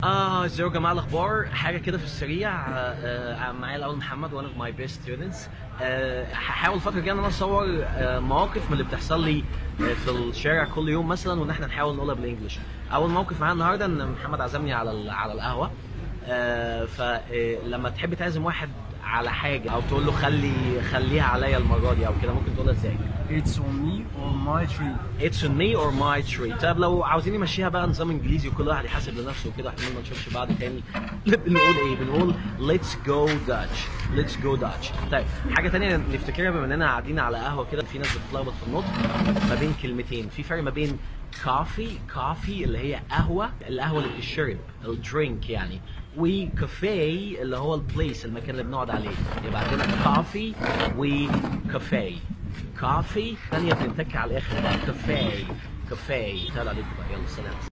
اه ازيكم يا جماعه الاخبار حاجه كده في السريع آه، آه، معايا الاول محمد one of my best students آه، هحاول الفتره الجايه ان انا اصور آه، مواقف من اللي بتحصل لي آه، في الشارع كل يوم مثلا وان احنا نحاول نقولها بالانجلش اول موقف معايا النهارده ان محمد عزمني على ال- على القهوه فلما تحب تعزم واحد على حاجه او تقول له خلي خليها عليا المره دي او كده ممكن تقولها ازاي It's on me or my tree. It's on me or my tree طب لو عاوزين نمشيها بقى نظام انجليزي وكل واحد يحاسب لنفسه وكده احنا ما نشوفش بعض تاني بنقول ايه بنقول let's go Dutch let's go Dutch طيب حاجه تانية نفتكرها بما اننا قاعدين على قهوه كده في ناس بتتلخبط في النطق ما بين كلمتين في فرق ما بين كافي كافي اللي هي قهوه القهوه اللي بتشرب الدرينك يعني وكافيه اللي هو البليس المكان اللي بنقعد عليه يبقى عندنا كافي وكافيه كافي ثانيه بنتك على الاخر بقى كافيه كافيه تعالوا عليكم بقى يلا سلام